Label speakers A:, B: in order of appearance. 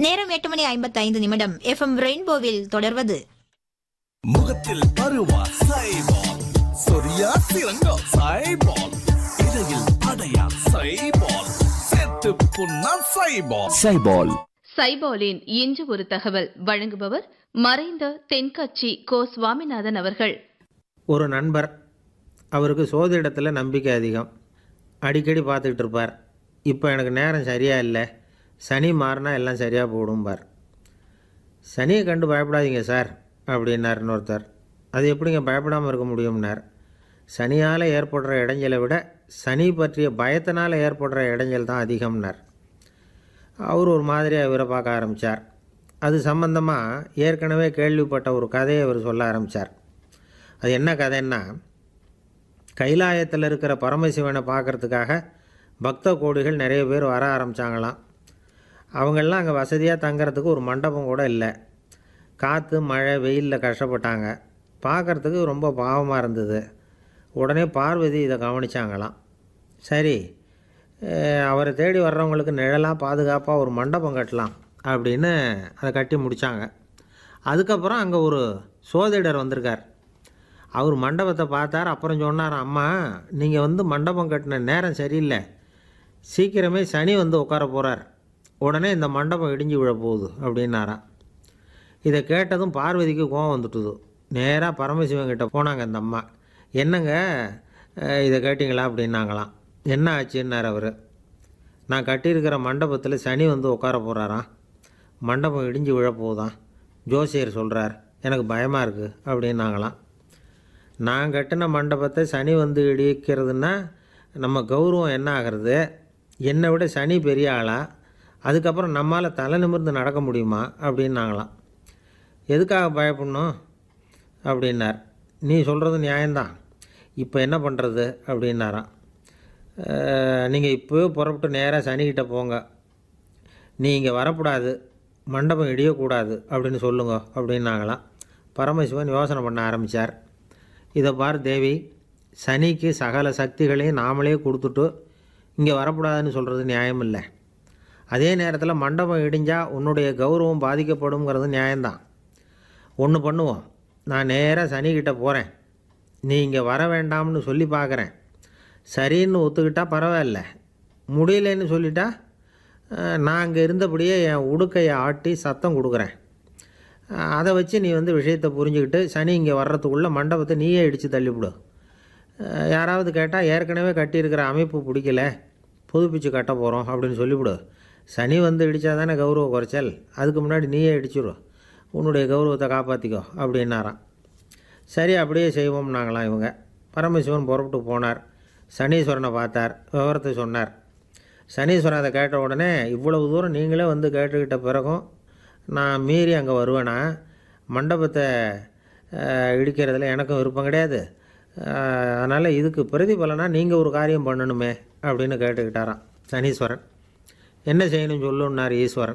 A: நேரம் எட்டு மணி ஐம்பத்தைந்து நிமிடம் எஃப்எம் ரெயின்போவில் தொடர்வது
B: முகத்தில் பருவா சைபால் சொரியா சிறங்கோ சைபால் இடையில் அடையா சைபால் செத்து புண்ணா சைபால்
C: சைபால்
D: சைபாலின் இன்று ஒரு தகவல் வழங்குபவர் மறைந்த தென்கட்சி கோ சுவாமிநாதன் அவர்கள்
E: ஒரு நண்பர் அவருக்கு சோதிடத்தில் நம்பிக்கை அதிகம் அடிக்கடி பார்த்துக்கிட்டு இருப்பார் இப்போ எனக்கு நேரம் சரியாக இல்லை சனி மாறினா எல்லாம் சரியாக போடும்பார் சனியை கண்டு பயப்படாதீங்க சார் அப்படின்னார் இன்னொருத்தர் அது எப்படிங்க பயப்படாமல் இருக்க முடியும்னார் சனியால் ஏற்படுற இடைஞ்சலை விட சனி பற்றிய பயத்தினால் ஏற்படுற இடைஞ்சல் தான் அதிகம்னார் அவர் ஒரு மாதிரியாக இவரை பார்க்க ஆரம்பித்தார் அது சம்பந்தமாக ஏற்கனவே கேள்விப்பட்ட ஒரு கதையை அவர் சொல்ல ஆரம்பித்தார் அது என்ன கதைன்னா கைலாயத்தில் இருக்கிற பரமசிவனை பார்க்கறதுக்காக பக்த கோடிகள் நிறைய பேர் வர ஆரம்பித்தாங்களாம் அவங்கெல்லாம் அங்கே வசதியாக தங்கறதுக்கு ஒரு மண்டபம் கூட இல்லை காற்று மழை வெயிலில் கஷ்டப்பட்டாங்க பார்க்கறதுக்கு ரொம்ப பாவமாக இருந்தது உடனே பார்வதி இதை கவனிச்சாங்களாம் சரி அஹ், அவரை தேடி வர்றவங்களுக்கு நிழலாக பாதுகாப்பாக ஒரு மண்டபம் கட்டலாம் அப்படின்னு அதை கட்டி முடித்தாங்க அதுக்கப்புறம் அங்கே ஒரு சோதிடர் வந்திருக்கார் அவர் மண்டபத்தை பார்த்தார் அப்புறம் சொன்னார் அம்மா நீங்கள் வந்து மண்டபம் கட்டின நேரம் சரியில்லை சீக்கிரமே சனி வந்து உட்கார போகிறார் உடனே இந்த மண்டபம் இடிஞ்சு விழ போகுது அப்படின்னாராம் இதை கேட்டதும் பார்வதிக்கு கோவம் வந்துட்டுது நேராக பரமசிவன் கிட்ட போனாங்க இந்த அம்மா என்னங்க அஹ், இதை கேட்டிங்களா அப்படின்னாங்களாம் என்ன ஆச்சுன்னார் அவர் நான் கட்டியிருக்கிற மண்டபத்தில் சனி வந்து உட்கார போகிறாராம் மண்டபம் இடிஞ்சு விழ போகுதாம் ஜோசியர் சொல்கிறார் எனக்கு பயமாக இருக்குது அப்படின்னாங்களாம் நான் கட்டின மண்டபத்தை சனி வந்து இடிக்கிறதுன்னா நம்ம கௌரவம் என்ன ஆகிறது என்னை விட சனி பெரிய ஆளா அதுக்கப்புறம் நம்மால் தலை நிமிர்ந்து நடக்க முடியுமா அப்படின்னாங்களாம் எதுக்காக பயப்படணும் அப்படின்னார் நீ சொல்கிறது நியாயம்தான் இப்போ என்ன பண்ணுறது அப்படின்னாராம் நீங்கள் இப்போவே புறப்பட்டு நேராக சனிக்கிட்ட போங்க நீ இங்கே வரக்கூடாது மண்டபம் இடியக்கூடாது அப்படின்னு சொல்லுங்க அப்படின்னாங்களாம் பரமசிவன் யோசனை பண்ண ஆரம்பித்தார் இதை பார் தேவி சனிக்கு சகல சக்திகளையும் நாமளே கொடுத்துட்டு இங்கே வரக்கூடாதுன்னு சொல்கிறது நியாயம் இல்லை அதே நேரத்தில் மண்டபம் இடிஞ்சால் உன்னுடைய கௌரவம் பாதிக்கப்படுங்கிறது நியாயம்தான் ஒன்று பண்ணுவோம் நான் நேராக சனிக்கிட்ட போகிறேன் நீ இங்கே வர வேண்டாம்னு சொல்லி பார்க்குறேன் சரின்னு ஒத்துக்கிட்டா பரவாயில்ல முடியலன்னு சொல்லிட்டா அஹ், நான் அங்கே இருந்தபடியே என் உடுக்கையை ஆட்டி சத்தம் கொடுக்குறேன் அஹ், அதை வச்சு நீ வந்து விஷயத்தை புரிஞ்சுக்கிட்டு சனி இங்கே வர்றதுக்குள்ளே மண்டபத்தை நீயே இடித்து தள்ளிவிடு அஹ், யாராவது கேட்டால் ஏற்கனவே கட்டியிருக்கிற அமைப்பு பிடிக்கல புதுப்பிச்சு கட்ட போகிறோம் அப்படின்னு சொல்லிவிடு சனி வந்து இடித்தா தானே கௌரவ குறைச்சல் அதுக்கு முன்னாடி நீயே இடிச்சிடு உன்னுடைய கௌரவத்தை காப்பாற்றிக்கோ அப்படின்னாராம் சரி அப்படியே செய்வோம்னாங்களாம் இவங்க பரமசிவன் புறப்பட்டு போனார் சனீஸ்வரனை பார்த்தார் விவரத்தை சொன்னார் சனீஸ்வரன் அதை கேட்ட உடனே இவ்வளவு தூரம் நீங்களே வந்து கேட்டுக்கிட்ட பிறகும் நான் மீறி அங்கே வருவேனா மண்டபத்தை அஹ், இடிக்கிறதுல எனக்கும் விருப்பம் கிடையாது அதனால் இதுக்கு பிரதிபலனா நீங்கள் ஒரு காரியம் பண்ணணுமே அப்படின்னு கேட்டுக்கிட்டாராம் சனீஸ்வரன் என்ன செய்யணும் சொல்லுன்னார் ஈஸ்வரன்